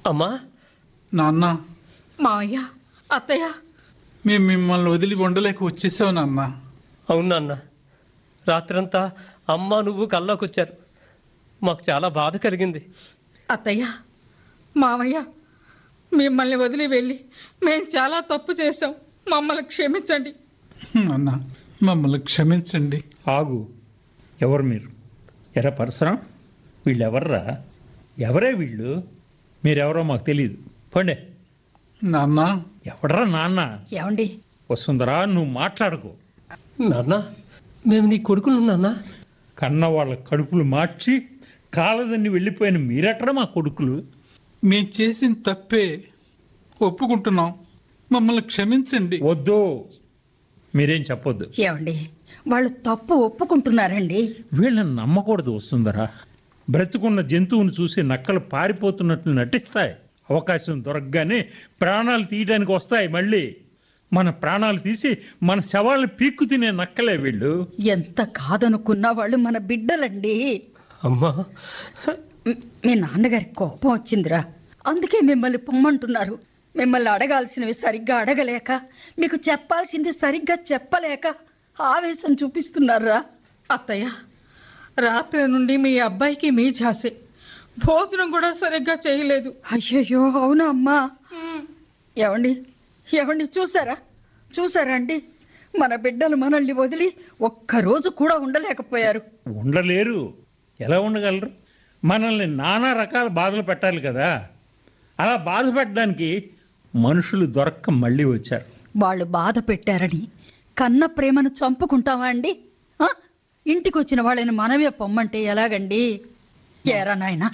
అమ్మా నాన్న మావయ్య అత్తయ్య మేము మిమ్మల్ని వదిలి ఉండలేక వచ్చేసావు నాన్న అవును నాన్న రాత్రంతా అమ్మ నువ్వు కల్లోకొచ్చారు మాకు చాలా బాధ కలిగింది అత్తయ్య మావయ్య మిమ్మల్ని వదిలి వెళ్ళి మేము చాలా తప్పు చేశాం మమ్మల్ని క్షమించండి నాన్న మమ్మల్ని క్షమించండి ఆగు ఎవరు మీరు ఎరా పరసరం వీళ్ళు ఎవర్రా ఎవరే వీళ్ళు మీరెవరో మాకు తెలియదు పండే నాన్న ఎవడరా నాన్న ఏమండి వసుంధరా నువ్వు మాట్లాడకు నాన్న మేము నీ కొడుకులు నాన్న కన్న వాళ్ళ కడుపులు మార్చి కాలదన్ని వెళ్ళిపోయిన మీరెట్రా మా కొడుకులు మేము చేసిన తప్పే ఒప్పుకుంటున్నాం మమ్మల్ని క్షమించండి వద్దు మీరేం చెప్పొద్దు ఏమండి వాళ్ళు తప్పు ఒప్పుకుంటున్నారండి వీళ్ళని నమ్మకూడదు వస్తుందరా బ్రతుకున్న జంతువును చూసి నక్కలు పారిపోతున్నట్లు నటిస్తాయి అవకాశం దొరకగానే ప్రాణాలు తీయడానికి వస్తాయి మళ్ళీ మన ప్రాణాలు తీసి మన శవాలను పీక్కు తినే నక్కలే వీళ్ళు ఎంత కాదనుకున్నా వాళ్ళు మన బిడ్డలండి అమ్మా మ్- మీ నాన్నగారికి కోపం వచ్చిందిరా అందుకే మిమ్మల్ని పొమ్మంటున్నారు మిమ్మల్ని అడగాల్సినవి సరిగ్గా అడగలేక మీకు చెప్పాల్సింది సరిగ్గా చెప్పలేక ఆవేశం చూపిస్తున్నారా అత్తయ్య రాత్రి నుండి మీ అబ్బాయికి మీ ఝాసే భోజనం కూడా సరిగ్గా చేయలేదు అయ్యయ్యో అవునా అమ్మా ఏమండి ఏమండి చూసారా చూసారా అండి మన బిడ్డలు మనల్ని వదిలి ఒక్కరోజు కూడా ఉండలేకపోయారు ఉండలేరు ఎలా ఉండగలరు మనల్ని నానా రకాల బాధలు పెట్టాలి కదా అలా బాధ పెట్టడానికి మనుషులు దొరక్క మళ్ళీ వచ్చారు వాళ్ళు బాధ పెట్టారని కన్న ప్రేమను చంపుకుంటావా అండి ఆ? ఇంటికి వచ్చిన వాళ్ళని మనమే పొమ్మంటే ఎలాగండి ఏరా నాయన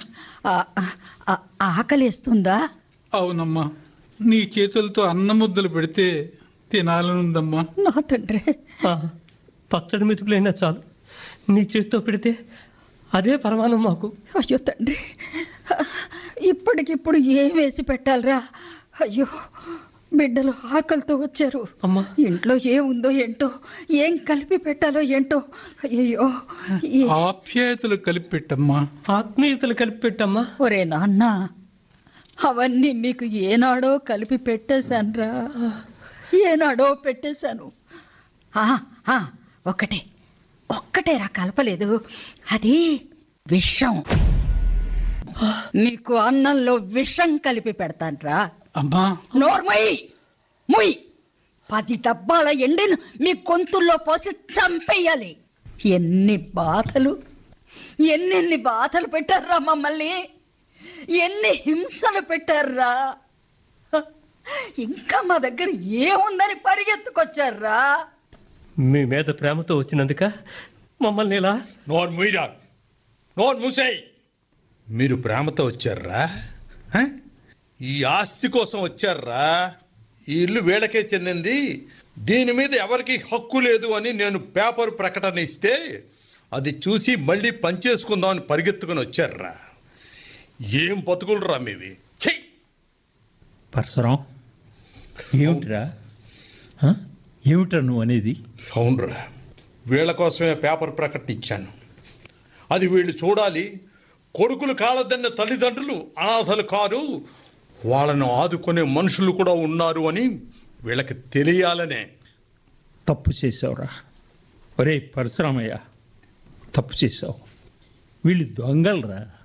ఆకలేస్తుందా అవునమ్మా నీ చేతులతో అన్న ముద్దలు పెడితే తినాలనుందమ్మా నా తండ్రి ఆ, పచ్చడి మెతుకులైనా చాలు నీ చేతితో పెడితే అదే పరమానం మాకు అయ్యో తండ్రి ఇప్పటికిప్పుడు ఏం వేసి పెట్టాలరా అయ్యో బిడ్డలు ఆకలితో వచ్చారు అమ్మా ఇంట్లో ఏముందో ఏంటో ఏం కలిపి పెట్టాలో ఏంటో అయ్యో ఈ- ఆప్యాయతలు కలిపి పెట్టమ్మా ఆత్మీయతలు కలిపి పెట్టమ్మా ఒరే నాన్న అవన్నీ మీకు ఏనాడో కలిపి పెట్టేశానురా ఏనాడో పెట్టేశాను ఆ, ఆ, ఒక్కటే ఒక్కటే రా కలపలేదు అది విషం నీకు అన్నంలో విషం కలిపి పెడతాన్రా అమ్మా నోర్మయ్ ముయ్ పది డబ్బాల ఎండిను మీ గొంతుల్లో పోసి చంపేయాలి ఎన్ని బాధలు ఎన్నెన్ని బాధలు పెట్టారా మమ్మల్ని ఎన్ని హింసలు పెట్టారా హ, ఇంకా మా దగ్గర ఏముందని పరిగెత్తుకొచ్చారా మీ మీద ప్రేమతో వచ్చినందుక మమ్మల్ని ఇలా నోరు మూయరా నోరు మూసేయ్ మీరు ప్రేమతో వచ్చారా హ? ఈ ఆస్తి కోసం వచ్చారా ఈ ఇల్లు వీళ్ళకే చెందింది దీని మీద ఎవరికి హక్కు లేదు అని నేను పేపర్ ప్రకటన ఇస్తే అది చూసి మళ్ళీ పనిచేసుకుందామని పరిగెత్తుకుని వచ్చారా ఏం బతుకులరా మీవి చెయ్యి పరశురం ఏమిట్రా ఆ? ఏమిట్రా నువ్వు అనేది అవునరా వీళ్ళ కోసమే పేపర్ ప్రకటన ఇచ్చాను అది వీళ్ళు చూడాలి కొడుకులు కాలదన్న తల్లిదండ్రులు అనాథలు కారు వాళ్ళను ఆదుకునే మనుషులు కూడా ఉన్నారు అని వీళ్ళకి తెలియాలనే తప్పు చేసావురా ఒరే పరశురామయ్య తప్పు చేసావు వీళ్ళు దొంగలరా